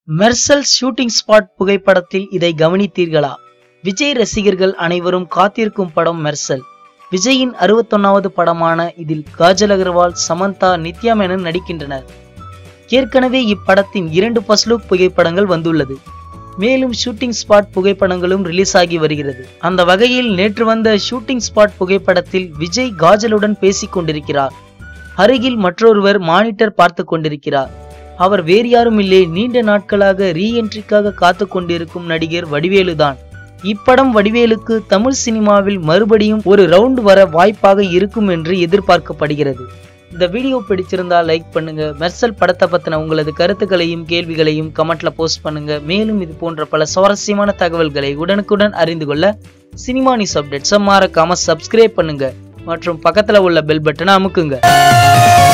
Mersal shooting spot புகைப்படத்தில் இதை கவனித்தீர்களா விஜய் ரசிகர்கள் அனைவரும் காத்திருக்கும் படம் மெர்சல் விஜயின் அறுபத்தொன்னாவது படமான இதில் காஜல் அகர்வால் சமந்தா நித்யா மேனன் நடிக்கின்றனர் ஏற்கனவே இப்படத்தின் இரண்டு ஃபர்ஸ்ட் லுக் புகைப்படங்கள் வந்துள்ளது மேலும் ஷூட்டிங் ஸ்பாட் புகைப்படங்களும் ரிலீஸ் ஆகி வருகிறது அந்த வகையில் நேற்று வந்த ஷூட்டிங் ஸ்பாட் புகைப்படத்தில் விஜய் காஜலுடன் பேசிக் கொண்டிருக்கிறார் அருகில் மற்றொருவர் மானிட்டர் பார்த்து கொண்டிருக்கிறார் அவர் வேறு யாரும் இல்லை நீண்ட நாட்களாக ரீஎன்ட்ரிக்காக காத்து கொண்டிருக்கும் நடிகர் வடிவேலுதான் இப்படம் வடிவேலுக்கு தமிழ் சினிமாவில் மறுபடியும் ஒரு ரவுண்ட் வர வாய்ப்பாக இருக்கும் என்று எதிர்பார்க்கப்படுகிறது இந்த வீடியோ பிடிச்சிருந்தா லைக் பண்ணுங்க மெர்சல் படத்தை பத்தின உங்களது கருத்துக்களையும் கேள்விகளையும் கமெண்ட்ல போஸ்ட் பண்ணுங்க மேலும் இது போன்ற பல சுவாரஸ்யமான தகவல்களை உடனுக்குடன் அறிந்து கொள்ள சினிமா நியூஸ் அப்டேட்ஸை மறக்காம சப்ஸ்கிரைப் பண்ணுங்க மற்றும் பக்கத்துல உள்ள பெல் பட்டனை அமுக்குங்க